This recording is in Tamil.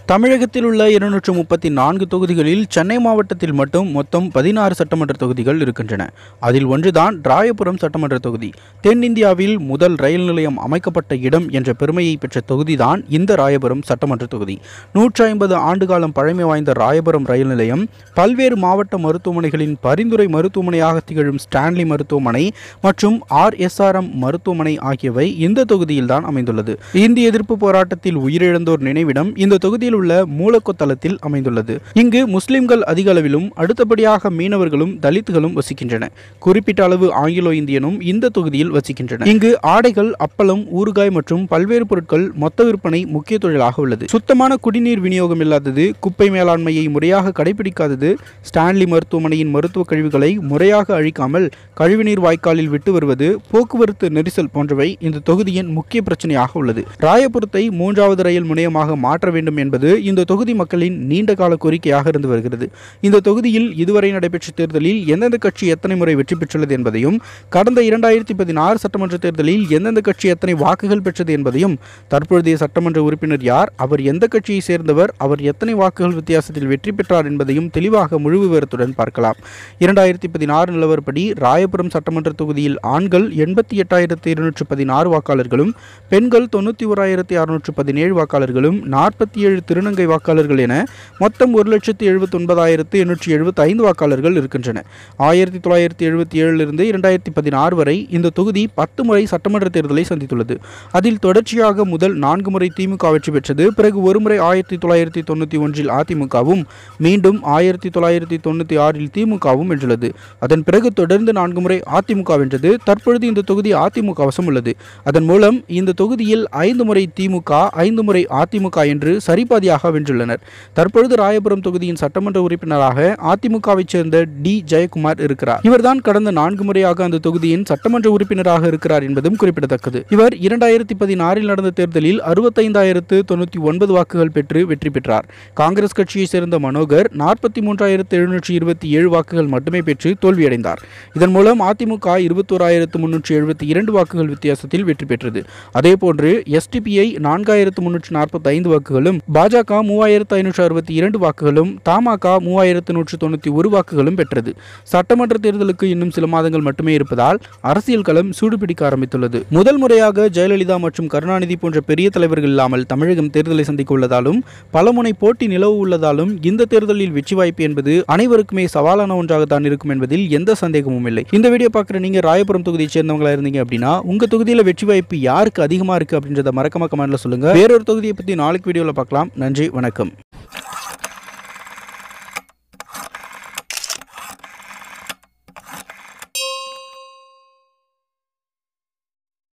தமிழகத்தில் உள்ள இருநூற்று முப்பத்தி நான்கு தொகுதிகளில் சென்னை மாவட்டத்தில் மட்டும் மொத்தம் பதினாறு சட்டமன்ற தொகுதிகள் இருக்கின்றன அதில் ஒன்றுதான் ராயபுரம் சட்டமன்ற தொகுதி தென்னிந்தியாவில் முதல் ரயில் நிலையம் அமைக்கப்பட்ட இடம் என்ற பெருமையை பெற்ற தொகுதிதான் இந்த ராயபுரம் சட்டமன்ற தொகுதி நூற்றி ஐம்பது ஆண்டுகாலம் பழமை வாய்ந்த ராயபுரம் ரயில் நிலையம் பல்வேறு மாவட்ட மருத்துவமனைகளின் பரிந்துரை மருத்துவமனையாக திகழும் ஸ்டான்லி மருத்துவமனை மற்றும் ஆர்எஸ்ஆர்எம் மருத்துவமனை ஆகியவை இந்த தொகுதியில்தான் அமைந்துள்ளது இந்திய எதிர்ப்பு போராட்டத்தில் உயிரிழந்தோர் நினைவிடம் இந்த தொகுதியில் உள்ள மூலக்கொத்தளத்தில் அமைந்துள்ளது இங்கு முஸ்லிம்கள் அதிக அளவிலும் அடுத்தபடியாக மீனவர்களும் தலித்துகளும் வசிக்கின்றன குறிப்பிட்ட அளவு ஆங்கிலோ இந்தியனும் இந்த தொகுதியில் வசிக்கின்றன இங்கு ஆடைகள் அப்பளம் ஊறுகாய் மற்றும் பல்வேறு பொருட்கள் மொத்த விற்பனை முக்கிய தொழிலாக உள்ளது சுத்தமான குடிநீர் விநியோகம் இல்லாதது குப்பை மேலாண்மையை முறையாக கடைபிடிக்காதது ஸ்டான்லி மருத்துவமனையின் மருத்துவ கழிவுகளை முறையாக அழிக்காமல் கழிவுநீர் வாய்க்காலில் விட்டு வருவது போக்குவரத்து நெரிசல் போன்றவை இந்த தொகுதியின் முக்கிய பிரச்சனையாக உள்ளது ராயபுரத்தை மூன்றாவது ரயில் முனையமாக மாற்ற வேண்டும் என்பது இந்த தொகுதி மக்களின் நீண்ட கால கோரிக்கையாக இருந்து வருகிறது இந்த தொகுதியில் இதுவரை நடைபெற்ற தேர்தலில் எந்தெந்த கட்சி எத்தனை முறை வெற்றி பெற்றுள்ளது என்பதையும் கடந்த இரண்டாயிரத்தி பதினாறு சட்டமன்ற தேர்தலில் எந்தெந்த கட்சி எத்தனை வாக்குகள் பெற்றது என்பதையும் தற்பொழுதைய சட்டமன்ற உறுப்பினர் யார் அவர் எந்த கட்சியை சேர்ந்தவர் அவர் எத்தனை வாக்குகள் வித்தியாசத்தில் வெற்றி பெற்றார் என்பதையும் தெளிவாக முழு விவரத்துடன் பார்க்கலாம் இரண்டாயிரத்தி பதினாறு நிலவரப்படி ராயபுரம் சட்டமன்ற தொகுதியில் ஆண்கள் எண்பத்தி எட்டாயிரத்தி இருநூற்று பதினாறு வாக்காளர்களும் பெண்கள் தொண்ணூற்றி ஓராயிரத்தி அறுநூற்று பதினேழு வாக்காளர்களும் நாற்பத்தி ஏழு திருநங்கை வாக்காளர்கள் என மொத்தம் ஒரு லட்சத்து எழுபத்தி ஒன்பதாயிரத்து எண்ணூற்றி எழுபத்தி ஐந்து வாக்காளர்கள் இருக்கின்றன ஆயிரத்தி தொள்ளாயிரத்தி எழுபத்தி ஏழிலிருந்து இரண்டாயிரத்தி பதினாறு வரை இந்த தொகுதி பத்து முறை சட்டமன்ற தேர்தலை சந்தித்துள்ளது அதில் தொடர்ச்சியாக முதல் நான்கு முறை திமுக வெற்றி பெற்றது பிறகு ஒருமுறை ஆயிரத்தி தொள்ளாயிரத்தி தொண்ணூற்றி ஒன்றில் அதிமுகவும் மீண்டும் ஆயிரத்தி தொள்ளாயிரத்தி தொண்ணூற்றி ஆறில் திமுகவும் வென்றுள்ளது அதன் பிறகு தொடர்ந்து நான்கு முறை அதிமுக வென்றது தற்பொழுது இந்த தொகுதி அதிமுக வசம் உள்ளது அதன் மூலம் இந்த தொகுதியில் ஐந்து முறை திமுக ஐந்து முறை அதிமுக என்று சரிபாதியாக வென்றுள்ளனர் தற்பொழுது ராயபுரம் தொகுதியின் சட்டமன்ற உறுப்பினராக அதிமுகவைச் சேர்ந்த டி ஜெயக்குமார் இருக்கிறார் இவர்தான் கடந்த நான்கு முறையாக அந்த தொகுதியின் சட்டமன்ற உறுப்பினராக இருக்கிறார் என்பதும் குறிப்பிடத்தக்கது இவர் இரண்டாயிரத்தி பதினாறில் நடந்த தேர்தலில் அறுபத்தைந்தாயிரத்து தொண்ணூற்றி ஒன்பது வாக்குகள் பெற்று வெற்றி பெற்றார் காங்கிரஸ் கட்சியைச் சேர்ந்த மனோகர் நாற்பத்தி மூன்றாயிரத்து எழுநூற்றி இருபத்தி ஏழு வாக்குகள் மட்டுமே பெற்று தோல்வியடைந்தார் இதன் மூலம் அதிமுக இருபத்தோராயிரத்து முன்னூற்றி எழுபத்தி இரண்டு வாக்குகள் வித்தியாசத்தில் வெற்றி பெற்றது அதேபோன்று எஸ்டிபிஐ நான்காயிரத்து முன்னூற்றி நாற்பத்தி ஐந்து வாக்குகளும் பாஜக மூவாயிரத்து ஐநூற்று அறுபத்தி இரண்டு வாக்குகளும் தமாக மூவாயிரத்து நூற்று தொண்ணூற்றி ஒரு வாக்குகளும் பெற்றது சட்டமன்ற தேர்தலுக்கு இன்னும் சில மாதங்கள் மட்டுமே இருப்பதால் அரசியல் களம் சூடுபிடிக்க ஆரம்பித்துள்ளது முதல் முறையாக ஜெயலலிதா மற்றும் கருணாநிதி போன்ற பெரிய தலைவர்கள் இல்லாமல் தமிழகம் தேர்தலை சந்திக்க உள்ளதாலும் பலமுனை போட்டி நிலவு உள்ளதாலும் இந்த தேர்தலில் வெற்றி வாய்ப்பு என்பது அனைவருக்குமே சவாலான ஒன்றாக தான் இருக்கும் என்பதில் எந்த சந்தேகமும் இல்லை இந்த வீடியோ பார்க்குற நீங்க ராயபுரம் தொகுதியை சேர்ந்தவங்களா இருந்தீங்க அப்படின்னா உங்க தொகுதியில் வெற்றி வாய்ப்பு யாருக்கு அதிகமா இருக்கு அப்படின்றத மறக்காம கமெண்ட்ல சொல்லுங்க வேறொரு தொகுதியை பத்தி நாளைக்கு வீடியோவில் பார்க்கலாம் நன்றி வணக்கம்